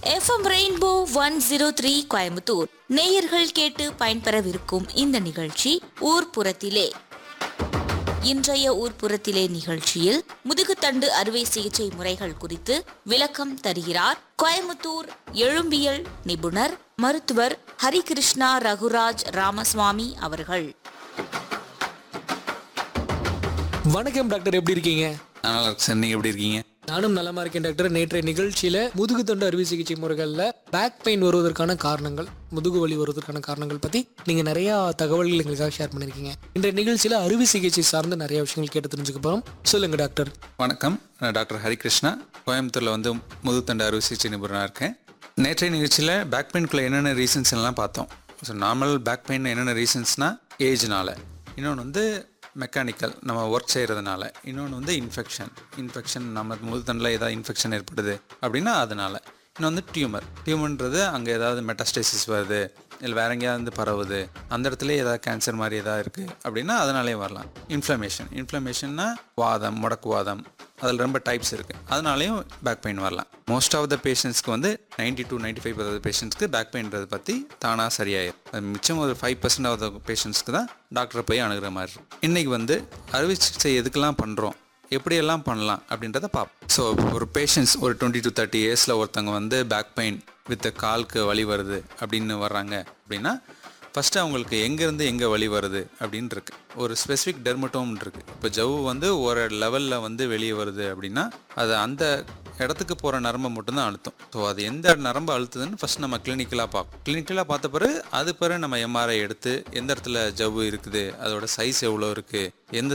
FM rainbow one zero three Coimbatore நேயர்கள் கேட்டு பயன்பெறவிருக்கும் இந்த நிகழ்ச்சி ஊர்ப்புறத்திலே இன்றைய ஊர்ப்புறத்திலே நிகழ்ச்சியில் முதுகுத்தண்டு அறுவை சிகிச்சை முறைகள் குறித்து விளக்கம் தருகிறார் கோயம்புத்தூர் எழும்பியல் நிபுணர் மருத்துவர் ஹரிகிருஷ்ணா ரகுராஜ் ராமசுவாமி அவர்கள் வணக்கம் டாக்டர் எப்படி இருக்கீங்க நல்லா இருக்கு சார் நீங்கள் எப்படி இருக்கீங்க நானும் நலமா இருக்கேன் டாக்டர் நேற்றைய நிகழ்ச்சியில முதுகுத்தண்டு அறுவை சிகிச்சை முறைகள்ல பேக் பெயின் வருவதற்கான காரணங்கள் முதுகு வலி வருவதற்கான காரணங்கள் பத்தி நீங்க நிறைய தகவல்கள் எங்களுக்காக ஷேர் பண்ணிருக்கீங்க இன்றைய நிகழ்ச்சியில அறுவை சிகிச்சை சார்ந்த நிறைய விஷயங்கள் கேட்டு தெரிஞ்சுக்க போறோம் சொல்லுங்க டாக்டர் வணக்கம் நான் டாக்டர் ஹரிகிருஷ்ணா கோயம்புத்தூரில் வந்து முதுத்தண்டு அறுவை சிகிச்சை நிபுணராக இருக்கேன் நேற்றைய நிகழ்ச்சியில் பேக் பெயின்குள்ளே என்னென்ன ரீசன்ஸ் எல்லாம் பார்த்தோம் ஸோ நார்மல் பேக் பெயின் என்னென்ன ரீசன்ஸ்னால் ஏஜ்னால இன்னொன்று வந்து மெக்கானிக்கல் நம்ம ஒர்க் செய்கிறதுனால இன்னொன்று வந்து இன்ஃபெக்ஷன் இன்ஃபெக்ஷன் நம்ம முதுத்தண்டில் ஏதாவது இன்ஃபெக்ஷன் ஏற்படுது அப்படின்னா அதனால இன்னும் வந்து டியூமர் டியூமர்ன்றது அங்கே ஏதாவது மெட்டாஸ்டேசிஸ் வருது இல்லை வேற எங்கேயாவது வந்து பரவுது அந்த இடத்துல ஏதாவது கேன்சர் மாதிரி ஏதாவது இருக்குது அப்படின்னா அதனாலே வரலாம் இன்ஃப்ளமேஷன் இன்ஃப்ளமேஷன்னா வாதம் முடக்குவாதம் அதில் ரொம்ப டைப்ஸ் இருக்குது அதனாலையும் பேக் பெயின் வரலாம் மோஸ்ட் ஆஃப் த பேஷண்ட்ஸ்க்கு வந்து ninety to ninety five percent பேஷண்ட்ஸ்க்கு பேக் பெயின்றதை பற்றி தானாக சரியாயிரும் அது மிச்சம் ஒரு ஃபைவ் பர்சன்ட் ஆஃப் த பேஷண்ட்ஸ்க்கு தான் டாக்டரை போய் அணுகிற மாதிரி இருக்கும் இன்றைக்கி வந்து அறுவை சிகிச்சை எதுக்கெல்லாம் பண்ணுறோம் எப்படியெல்லாம் பண்ணலாம் அப்படின்றத பார்ப்போம் ஸோ ஒரு பேஷண்ட்ஸ் ஒரு டுவெண்ட்டி டு தேர்ட்டி இயர்ஸில் ஒருத்தவங்க வந்து பேக் பெயின் வித் காலுக்கு வலி வருது அப்படின்னு வர்றாங்க அப்படின்னா ஃபஸ்ட்டு அவங்களுக்கு எங்கேருந்து எங்கே வலி வருது அப்படின்னு இருக்கு ஒரு ஸ்பெசிஃபிக் டெர்மட்டோம் இருக்கு இப்போ ஜவ்வு வந்து ஒரு லெவலில் வந்து வெளியே வருது அப்படின்னா அது அந்த இடத்துக்கு போகிற நரம்பை மட்டும்தான் அழுத்தும் ஸோ அது எந்த நரம்பு அழுத்துதுன்னு ஃபஸ்ட் நம்ம கிளினிக்கலாக பார்ப்போம் கிளினிக்கலாக பார்த்த பிறகு அது பிறகு நம்ம எம்ஆர்ஐ எடுத்து எந்த இடத்துல ஜவ்வு இருக்குது அதோட சைஸ் எவ்வளோ இருக்குது எந்த